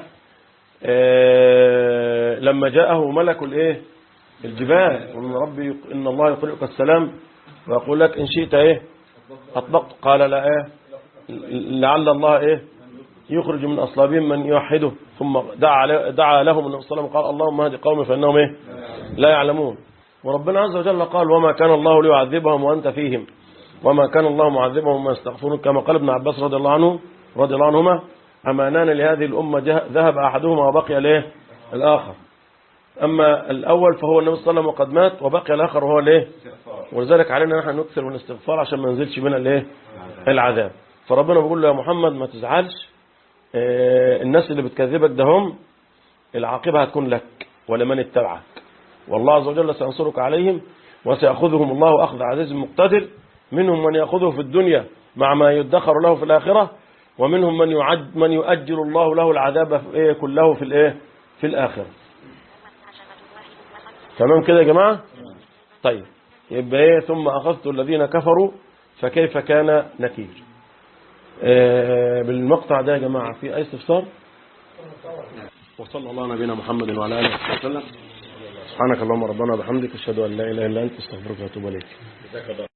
اه لما جاءه ملك الايه الجبال ومن ربي يق- ان الله يقرئك السلام ويقول لك ان شئت ايه اطبقت قال لا ايه لعل الله ايه يخرج من اصلابهم من يوحده ثم دعا عليه- دعا لهم النبي صلى الله عليه وسلم قال اللهم اهد قومي فانهم ايه لا يعلمون وربنا عز وجل قال وما كان الله ليعذبهم وانت فيهم وما كان الله معذبهم ما يستغفرون كما قال ابن عباس رضي الله عنه رضي الله عنهما أمانان لهذه الأمة جه- ذهب أحدهما وبقي له الآخر أما الأول فهو النبي صلى الله عليه وسلم وقد مات وبقي الآخر وهو الايه ولذلك علينا نحن نكثر من الاستغفار عشان ما ننزلش بنا الايه العذاب فربنا بيقول له يا محمد ما تزعلش آه، الناس اللي بتكذبك ده هم العاقبة هتكون لك ولمن اتبعك والله عز وجل سينصرك عليهم وسيأخذهم الله أخذ عزيز مقتدر منهم من يأخذه في الدنيا مع ما يدخر له في الآخرة ومنهم من يعد من يؤجل الله له العذاب في إيه كله في الإيه في الآخرة تمام كده يا جماعة طيب يبقى إيه ثم أخذت الذين كفروا فكيف كان نكير آه، بالمقطع ده يا جماعة في أي استفسار وصلى الله على نبينا محمد وعلى آله وصحبه وسلم سبحانك اللهم ربنا وبحمدك أشهد أن لا إله إلا أنت استغفرك وأتوب إليك